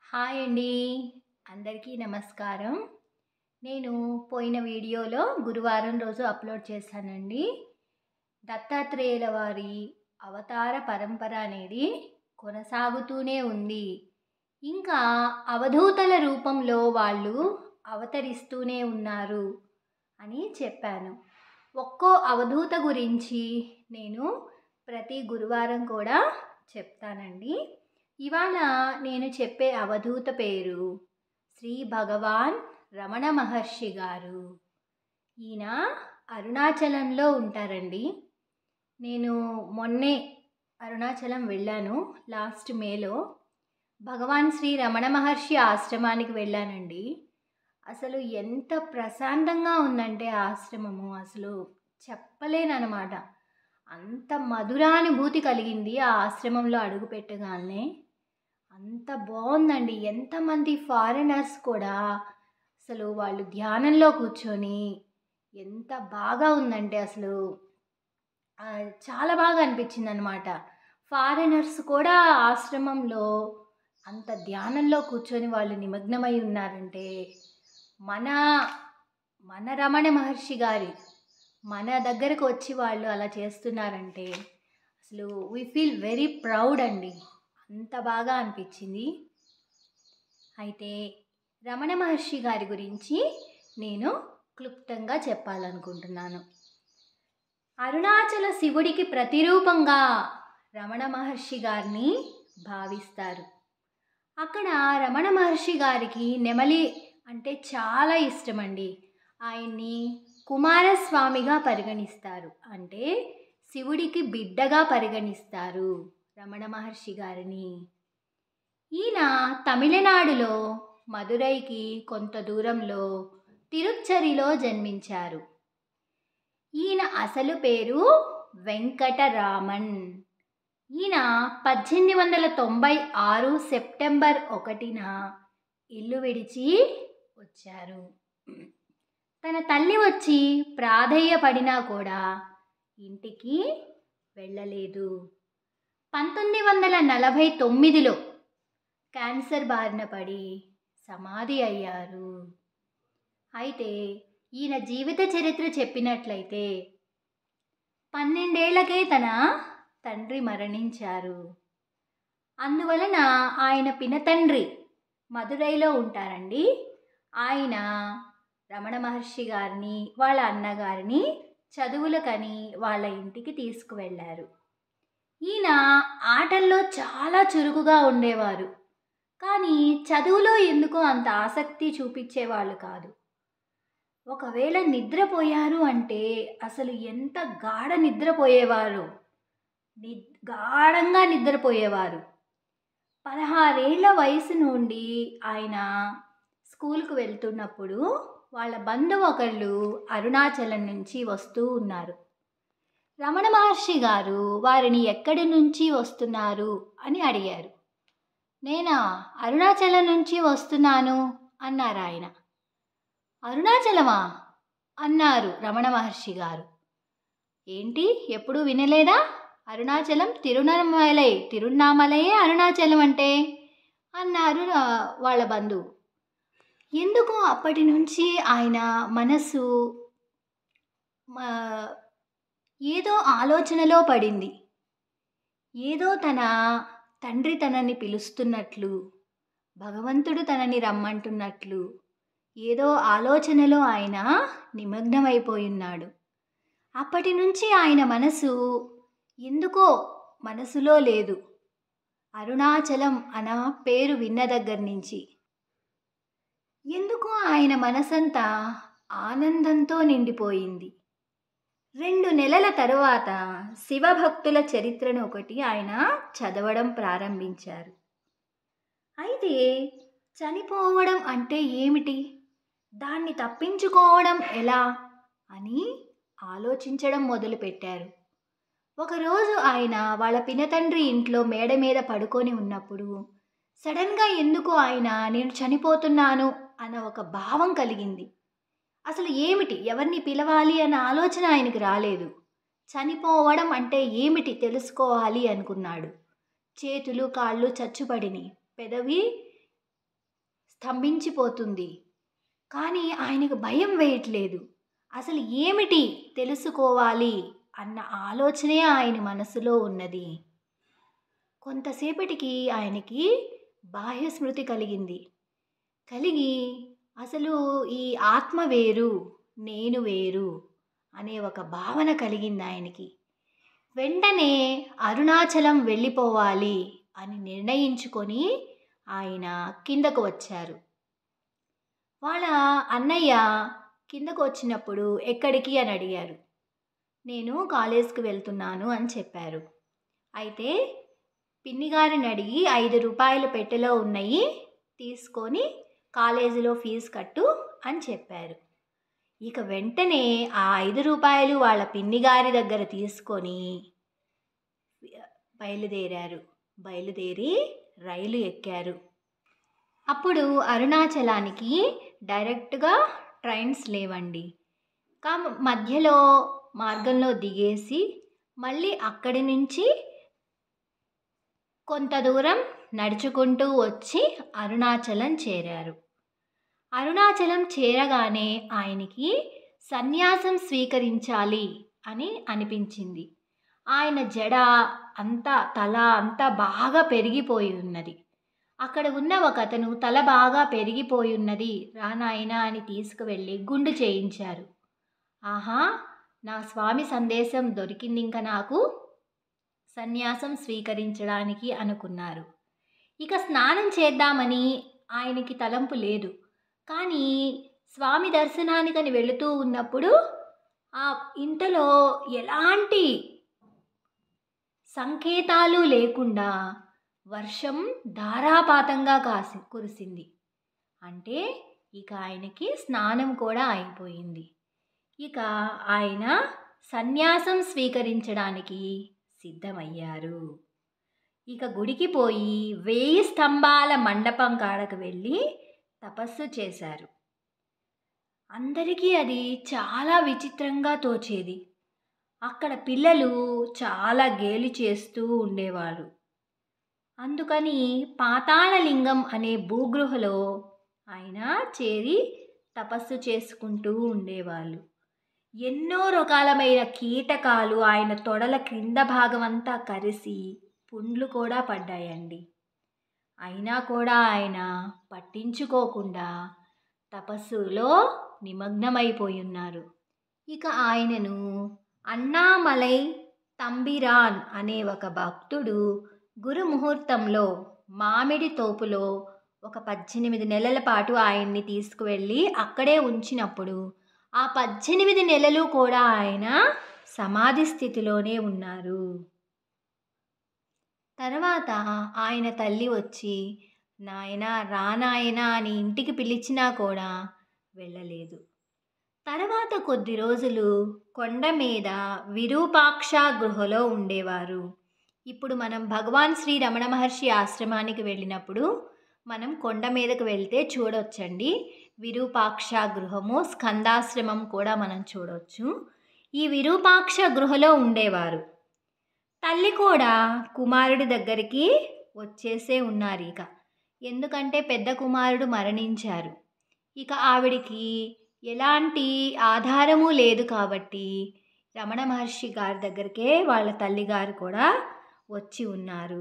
hi అండి అందరికీ నమస్కారం నేను పోయిన వీడియోలో గురువారం రోజు అప్లోడ్ చేశానండి దత్తాత్రేయుల వారి అవతార పరంపర అనేది కొనసాగుతూనే ఉంది ఇంకా అవధూతల రూపంలో వాళ్ళు అవతరిస్తూనే ఉన్నారు అని చెప్పాను ఒక్కో అవధూత గురించి నేను ప్రతి గురువారం కూడా చెప్తానండి ఇవాళ నేను చెప్పే అవధూత పేరు శ్రీ భగవాన్ రమణ మహర్షి గారు ఈయన అరుణాచలంలో ఉంటారండి నేను మొన్నే అరుణాచలం వెళ్ళాను లాస్ట్ మేలో భగవాన్ శ్రీ రమణ మహర్షి ఆశ్రమానికి వెళ్ళానండి అసలు ఎంత ప్రశాంతంగా ఉందంటే ఆ ఆశ్రమము అసలు చెప్పలేనమాట అంత మధురానుభూతి కలిగింది ఆ ఆశ్రమంలో అడుగు పెట్టగానే అంత బాగుందండి ఎంతమంది ఫారినర్స్ కూడా అసలు వాళ్ళు ధ్యానంలో కూర్చొని ఎంత బాగా ఉందంటే అసలు ఆ, చాలా బాగా అనిపించింది అనమాట ఫారినర్స్ కూడా ఆశ్రమంలో అంత ధ్యానంలో కూర్చొని వాళ్ళు నిమగ్నమై ఉన్నారంటే మన మన రమణ మహర్షి గారి మన దగ్గరకు వచ్చి వాళ్ళు అలా చేస్తున్నారంటే అసలు వీ ఫీల్ వెరీ ప్రౌడ్ అండి అంత బాగా అనిపించింది అయితే రమణ మహర్షి గారి గురించి నేను క్లుప్తంగా చెప్పాలనుకుంటున్నాను అరుణాచల శివుడికి ప్రతిరూపంగా రమణ మహర్షి గారిని భావిస్తారు అక్కడ రమణ మహర్షి గారికి నెమలి అంటే చాలా ఇష్టమండి ఆయన్ని కుమారస్వామిగా పరిగణిస్తారు అంటే శివుడికి బిడ్డగా పరిగణిస్తారు రమణ మహర్షి గారిని ఈయన తమిళనాడులో మదురైకి కొంత దూరంలో తిరుచ్చరిలో జన్మించారు ఈయన అసలు పేరు వెంకటరామన్ ఈయన పద్దెనిమిది వందల తొంభై ఆరు సెప్టెంబర్ ఒకటిన ఇల్లు విడిచి వచ్చారు తన తల్లి వచ్చి ప్రాధేయపడినా కూడా ఇంటికి వెళ్ళలేదు పంతొమ్మిది వందల నలభై తొమ్మిదిలో క్యాన్సర్ బారిన పడి సమాధి అయ్యారు అయితే ఈయన జీవిత చరిత్ర చెప్పినట్లయితే పన్నెండేళ్లకే తన తండ్రి మరణించారు అందువలన ఆయన పినతండ్రి మదురైలో ఉంటారండి ఆయన రమణ మహర్షి గారిని వాళ్ళ అన్నగారిని చదువులకని వాళ్ళ ఇంటికి తీసుకువెళ్ళారు ఈయన ఆటల్లో చాలా చురుకుగా ఉండేవారు కానీ చదువులో ఎందుకో అంత ఆసక్తి చూపించేవాళ్ళు కాదు ఒకవేళ నిద్రపోయారు అంటే అసలు ఎంత గాఢ నిద్రపోయేవారు ని గాఢంగా నిద్రపోయేవారు పదహారేళ్ల వయసు నుండి ఆయన స్కూల్కు వెళ్తున్నప్పుడు వాళ్ళ బంధువు ఒకళ్ళు అరుణాచలం నుంచి వస్తూ ఉన్నారు రమణ మహర్షి గారు వారిని ఎక్కడి నుంచి వస్తున్నారు అని అడిగారు నేనా అరుణాచలం నుంచి వస్తున్నాను అన్నారు ఆయన అరుణాచలమా అన్నారు రమణ మహర్షి గారు ఏంటి ఎప్పుడూ వినలేదా అరుణాచలం తిరుణమలై తిరుణామలయే అరుణాచలం అంటే అన్నారు రా- వాళ్ళ బంధువు ఎందుకో అప్పటి నుంచి ఆయన మనసు మా- ఏదో ఆలోచనలో పడింది ఏదో తన తండ్రి తనని పిలుస్తున్నట్లు భగవంతుడు తనని రమ్మంటున్నట్లు ఏదో ఆలోచనలో ఆయన నిమగ్నమైపోయున్నాడు అప్పటి నుంచి ఆయన మనసు ఎందుకో మనసులో లేదు అరుణాచలం అన్న పేరు విన్న దగ్గర నుంచి ఎందుకో ఆయన మనసంతా ఆనందంతో నిండిపోయింది రెండు నెలల తరువాత శివభక్తుల చరిత్రను ఒకటి ఆయన చదవడం ప్రారంభించారు అయితే చనిపోవడం అంటే ఏమిటి దాన్ని తప్పించుకోవడం ఎలా అని ఆలోచించడం మొదలుపెట్టారు ఒకరోజు ఆయన వాళ్ళ పినతండ్రి ఇంట్లో మేడ మీద పడుకొని ఉన్నప్పుడు సడన్గా ఎందుకు ఆయన నేను చనిపోతున్నాను అన్న ఒక భావం కలిగింది అసలు ఏమిటి ఎవరిని పిలవాలి అన్న ఆలోచన ఆయనకు రాలేదు చనిపోవడం అంటే ఏమిటి తెలుసుకోవాలి అనుకున్నాడు చేతులు కాళ్ళు చచ్చుపడిని పెదవి స్తంభించిపోతుంది కానీ ఆయనకు భయం వేయట్లేదు అసలు ఏమిటి తెలుసుకోవాలి అన్న ఆలోచనే ఆయన మనసులో ఉన్నది కొంతసేపటికి ఆయనకి బాహ్య స్మృతి కలిగింది కలిగి అసలు ఈ ఆత్మ వేరు నేను వేరు అనే ఒక భావన కలిగింది ఆయనకి వెంటనే అరుణాచలం వెళ్ళిపోవాలి అని నిర్ణయించుకొని ఆయన కిందకు వచ్చారు వాళ్ళ అన్నయ్య కిందకు వచ్చినప్పుడు ఎక్కడికి అని అడిగారు నేను కాలేజ్కి వెళ్తున్నాను అని చెప్పారు అయితే పిన్నిగారిని అడిగి ఐదు రూపాయలు పెట్టెలో ఉన్నాయి తీసుకొని కాలేజీలో ఫీజు కట్టు అని చెప్పారు ఇక వెంటనే ఆ ఐదు రూపాయలు వాళ్ళ పిన్నిగారి దగ్గర తీసుకొని బయలుదేరారు బయలుదేరి రైలు ఎక్కారు అప్పుడు అరుణాచలానికి డైరెక్ట్గా ట్రైన్స్ లేవండి కా మధ్యలో మార్గంలో దిగేసి మళ్ళీ అక్కడి నుంచి కొంత దూరం నడుచుకుంటూ వచ్చి అరుణాచలం చేరారు అరుణాచలం చేరగానే ఆయనకి సన్యాసం స్వీకరించాలి అని అనిపించింది ఆయన జడ అంతా తల అంతా బాగా పెరిగిపోయి ఉన్నది అక్కడ ఉన్న ఒక అతను తల బాగా పెరిగిపోయి ఉన్నది రానాయనా అని తీసుకువెళ్ళి గుండు చేయించారు ఆహా నా స్వామి సందేశం దొరికింది ఇంకా నాకు సన్యాసం స్వీకరించడానికి అనుకున్నారు ఇక స్నానం చేద్దామని ఆయనకి తలంపు లేదు కానీ స్వామి దర్శనానికని వెళుతూ ఉన్నప్పుడు ఆ ఇంతలో ఎలాంటి సంకేతాలు లేకుండా వర్షం ధారాపాతంగా కాసి కురిసింది అంటే ఇక ఆయనకి స్నానం కూడా అయిపోయింది ఇక ఆయన సన్యాసం స్వీకరించడానికి సిద్ధమయ్యారు ఇక గుడికి పోయి వేయి స్తంభాల మండపం కాడకు వెళ్ళి తపస్సు చేశారు అందరికీ అది చాలా విచిత్రంగా తోచేది అక్కడ పిల్లలు చాలా గేలి చేస్తూ ఉండేవారు అందుకని పాతాళలింగం అనే భూగృహలో ఆయన చేరి తపస్సు చేసుకుంటూ ఉండేవాళ్ళు ఎన్నో రకాలమైన కీటకాలు ఆయన తొడల క్రింద భాగం అంతా కరిసి పుండ్లు కూడా పడ్డాయండి అయినా కూడా ఆయన పట్టించుకోకుండా తపస్సులో నిమగ్నమైపోయి ఉన్నారు ఇక ఆయనను అన్నామలై తంబిరాన్ అనే ఒక భక్తుడు గురుముహూర్తంలో మామిడి తోపులో ఒక పద్దెనిమిది నెలల పాటు ఆయన్ని తీసుకువెళ్ళి అక్కడే ఉంచినప్పుడు ఆ పద్దెనిమిది నెలలు కూడా ఆయన సమాధి స్థితిలోనే ఉన్నారు తర్వాత ఆయన తల్లి వచ్చి నాయన రానాయన అని ఇంటికి పిలిచినా కూడా వెళ్ళలేదు తర్వాత కొద్ది రోజులు కొండ మీద విరూపాక్ష గృహలో ఉండేవారు ఇప్పుడు మనం భగవాన్ శ్రీ రమణ మహర్షి ఆశ్రమానికి వెళ్ళినప్పుడు మనం కొండ మీదకు వెళ్తే చూడొచ్చండి విరూపాక్ష గృహము స్కందాశ్రమం కూడా మనం చూడొచ్చు ఈ విరూపాక్ష గృహలో ఉండేవారు తల్లి కూడా కుమారుడి దగ్గరికి వచ్చేసే ఉన్నారు ఇక ఎందుకంటే పెద్ద కుమారుడు మరణించారు ఇక ఆవిడికి ఎలాంటి ఆధారము లేదు కాబట్టి రమణ మహర్షి గారి దగ్గరికే వాళ్ళ తల్లిగారు కూడా వచ్చి ఉన్నారు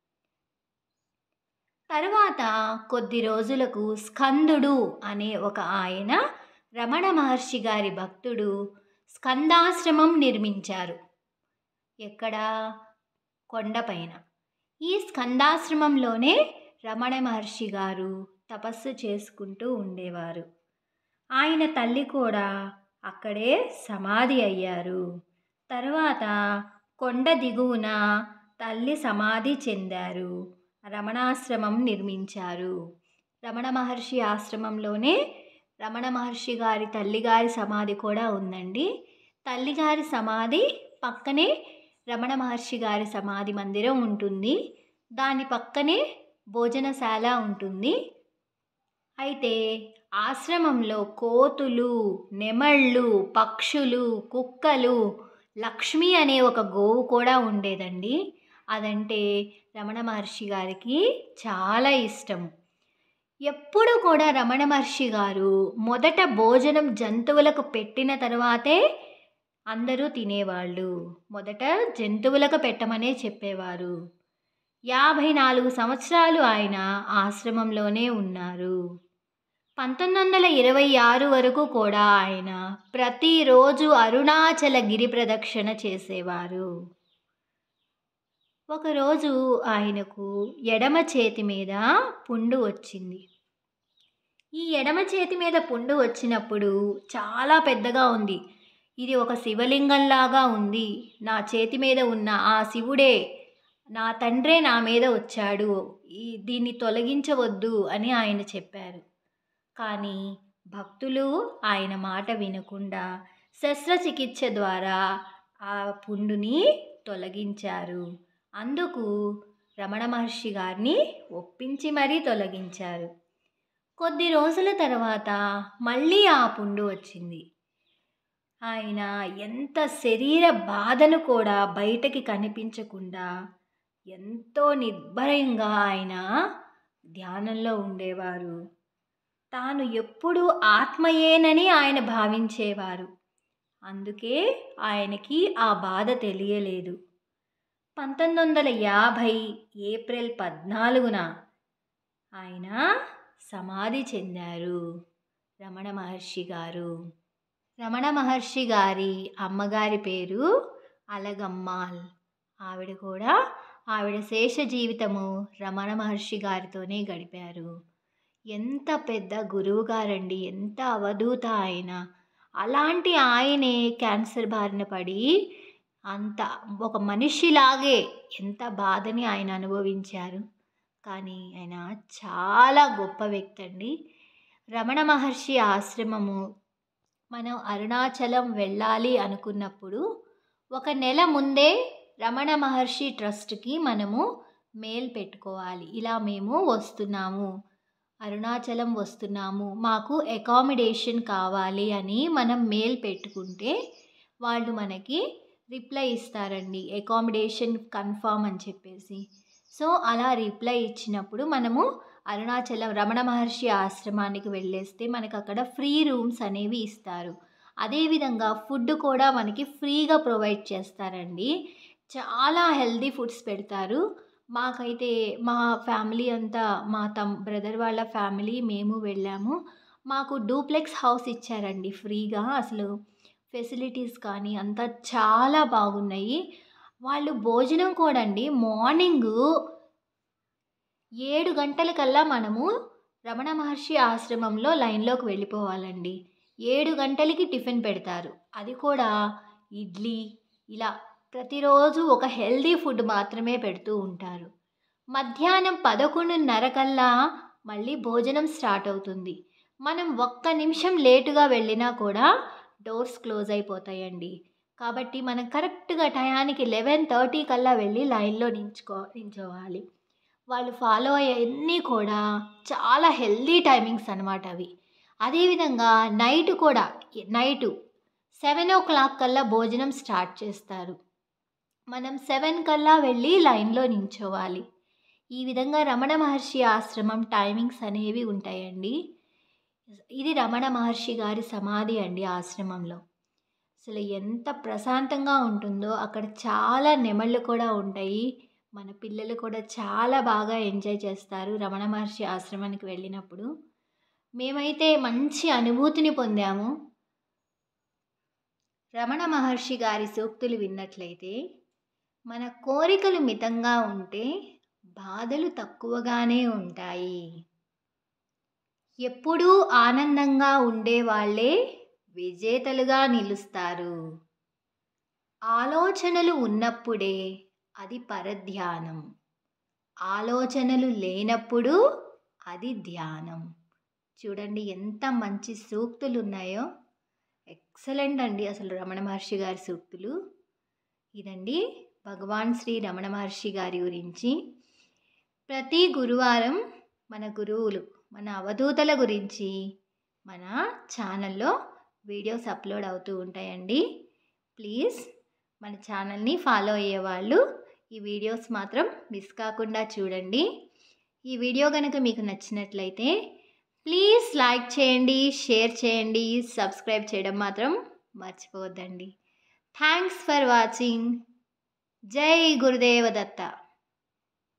తర్వాత కొద్ది రోజులకు స్కందుడు అనే ఒక ఆయన రమణ మహర్షి గారి భక్తుడు స్కందాశ్రమం నిర్మించారు ఎక్కడ కొండపైన ఈ స్కందాశ్రమంలోనే రమణ మహర్షి గారు తపస్సు చేసుకుంటూ ఉండేవారు ఆయన తల్లి కూడా అక్కడే సమాధి అయ్యారు తర్వాత కొండ దిగువన తల్లి సమాధి చెందారు రమణాశ్రమం నిర్మించారు రమణ మహర్షి ఆశ్రమంలోనే రమణ మహర్షి గారి తల్లిగారి సమాధి కూడా ఉందండి తల్లిగారి సమాధి పక్కనే రమణ మహర్షి గారి సమాధి మందిరం ఉంటుంది దాని పక్కనే భోజనశాల ఉంటుంది అయితే ఆశ్రమంలో కోతులు నెమళ్ళు పక్షులు కుక్కలు లక్ష్మి అనే ఒక గోవు కూడా ఉండేదండి అదంటే రమణ మహర్షి గారికి చాలా ఇష్టం ఎప్పుడు కూడా రమణ మహర్షి గారు మొదట భోజనం జంతువులకు పెట్టిన తర్వాతే అందరూ తినేవాళ్ళు మొదట జంతువులకు పెట్టమనే చెప్పేవారు యాభై నాలుగు సంవత్సరాలు ఆయన ఆశ్రమంలోనే ఉన్నారు పంతొమ్మిది వందల ఇరవై ఆరు వరకు కూడా ఆయన ప్రతిరోజు అరుణాచల గిరి ప్రదక్షిణ చేసేవారు ఒకరోజు ఆయనకు ఎడమ చేతి మీద పుండు వచ్చింది ఈ ఎడమ చేతి మీద పుండు వచ్చినప్పుడు చాలా పెద్దగా ఉంది ఇది ఒక శివలింగంలాగా ఉంది నా చేతి మీద ఉన్న ఆ శివుడే నా తండ్రే నా మీద వచ్చాడు ఈ దీన్ని తొలగించవద్దు అని ఆయన చెప్పారు కానీ భక్తులు ఆయన మాట వినకుండా శస్త్రచికిత్స ద్వారా ఆ పుండుని తొలగించారు అందుకు రమణ మహర్షి గారిని ఒప్పించి మరీ తొలగించారు కొద్ది రోజుల తర్వాత మళ్ళీ ఆ పుండు వచ్చింది ఆయన ఎంత శరీర బాధను కూడా బయటకి కనిపించకుండా ఎంతో నిర్భయంగా ఆయన ధ్యానంలో ఉండేవారు తాను ఎప్పుడూ ఆత్మయేనని ఆయన భావించేవారు అందుకే ఆయనకి ఆ బాధ తెలియలేదు పంతొమ్మిది వందల యాభై ఏప్రిల్ పద్నాలుగున ఆయన సమాధి చెందారు రమణ మహర్షి గారు రమణ మహర్షి గారి అమ్మగారి పేరు అలగమ్మాల్ ఆవిడ కూడా ఆవిడ శేష జీవితము రమణ మహర్షి గారితోనే గడిపారు ఎంత పెద్ద గురువు గారండి ఎంత అవధూత ఆయన అలాంటి ఆయనే క్యాన్సర్ బారిన పడి అంత ఒక మనిషిలాగే ఎంత బాధని ఆయన అనుభవించారు కానీ ఆయన చాలా గొప్ప వ్యక్తి అండి రమణ మహర్షి ఆశ్రమము మనం అరుణాచలం వెళ్ళాలి అనుకున్నప్పుడు ఒక నెల ముందే రమణ మహర్షి ట్రస్ట్కి మనము మెయిల్ పెట్టుకోవాలి ఇలా మేము వస్తున్నాము అరుణాచలం వస్తున్నాము మాకు అకామిడేషన్ కావాలి అని మనం మెయిల్ పెట్టుకుంటే వాళ్ళు మనకి రిప్లై ఇస్తారండి అకామిడేషన్ కన్ఫామ్ అని చెప్పేసి సో అలా రిప్లై ఇచ్చినప్పుడు మనము అరుణాచలం రమణ మహర్షి ఆశ్రమానికి వెళ్ళేస్తే మనకు అక్కడ ఫ్రీ రూమ్స్ అనేవి ఇస్తారు అదేవిధంగా ఫుడ్ కూడా మనకి ఫ్రీగా ప్రొవైడ్ చేస్తారండి చాలా హెల్దీ ఫుడ్స్ పెడతారు మాకైతే మా ఫ్యామిలీ అంతా మా తమ్ బ్రదర్ వాళ్ళ ఫ్యామిలీ మేము వెళ్ళాము మాకు డూప్లెక్స్ హౌస్ ఇచ్చారండి ఫ్రీగా అసలు ఫెసిలిటీస్ కానీ అంతా చాలా బాగున్నాయి వాళ్ళు భోజనం కూడా అండి మార్నింగ్ ఏడు గంటలకల్లా మనము రమణ మహర్షి ఆశ్రమంలో లైన్లోకి వెళ్ళిపోవాలండి ఏడు గంటలకి టిఫిన్ పెడతారు అది కూడా ఇడ్లీ ఇలా ప్రతిరోజు ఒక హెల్దీ ఫుడ్ మాత్రమే పెడుతూ ఉంటారు మధ్యాహ్నం పదకొండున్నర కల్లా మళ్ళీ భోజనం స్టార్ట్ అవుతుంది మనం ఒక్క నిమిషం లేటుగా వెళ్ళినా కూడా డోర్స్ క్లోజ్ అయిపోతాయండి కాబట్టి మనం కరెక్ట్గా టయానికి లెవెన్ థర్టీ కల్లా వెళ్ళి లైన్లో నించుకో నించోవాలి వాళ్ళు ఫాలో అయ్యేవన్నీ కూడా చాలా హెల్దీ టైమింగ్స్ అనమాట అవి అదేవిధంగా నైట్ కూడా నైటు సెవెన్ ఓ క్లాక్ కల్లా భోజనం స్టార్ట్ చేస్తారు మనం సెవెన్ కల్లా వెళ్ళి లైన్లో నించోవాలి ఈ విధంగా రమణ మహర్షి ఆశ్రమం టైమింగ్స్ అనేవి ఉంటాయండి ఇది రమణ మహర్షి గారి సమాధి అండి ఆశ్రమంలో అసలు ఎంత ప్రశాంతంగా ఉంటుందో అక్కడ చాలా నెమళ్ళు కూడా ఉంటాయి మన పిల్లలు కూడా చాలా బాగా ఎంజాయ్ చేస్తారు రమణ మహర్షి ఆశ్రమానికి వెళ్ళినప్పుడు మేమైతే మంచి అనుభూతిని పొందాము రమణ మహర్షి గారి సూక్తులు విన్నట్లయితే మన కోరికలు మితంగా ఉంటే బాధలు తక్కువగానే ఉంటాయి ఎప్పుడూ ఆనందంగా ఉండేవాళ్లే విజేతలుగా నిలుస్తారు ఆలోచనలు ఉన్నప్పుడే అది పరధ్యానం ఆలోచనలు లేనప్పుడు అది ధ్యానం చూడండి ఎంత మంచి సూక్తులు ఉన్నాయో ఎక్సలెంట్ అండి అసలు రమణ మహర్షి గారి సూక్తులు ఇదండి భగవాన్ శ్రీ రమణ మహర్షి గారి గురించి ప్రతి గురువారం మన గురువులు మన అవధూతల గురించి మన ఛానల్లో వీడియోస్ అప్లోడ్ అవుతూ ఉంటాయండి ప్లీజ్ మన ఛానల్ని ఫాలో అయ్యేవాళ్ళు ఈ వీడియోస్ మాత్రం మిస్ కాకుండా చూడండి ఈ వీడియో కనుక మీకు నచ్చినట్లయితే ప్లీజ్ లైక్ చేయండి షేర్ చేయండి సబ్స్క్రైబ్ చేయడం మాత్రం మర్చిపోవద్దండి థ్యాంక్స్ ఫర్ వాచింగ్ జై గురుదేవ దత్త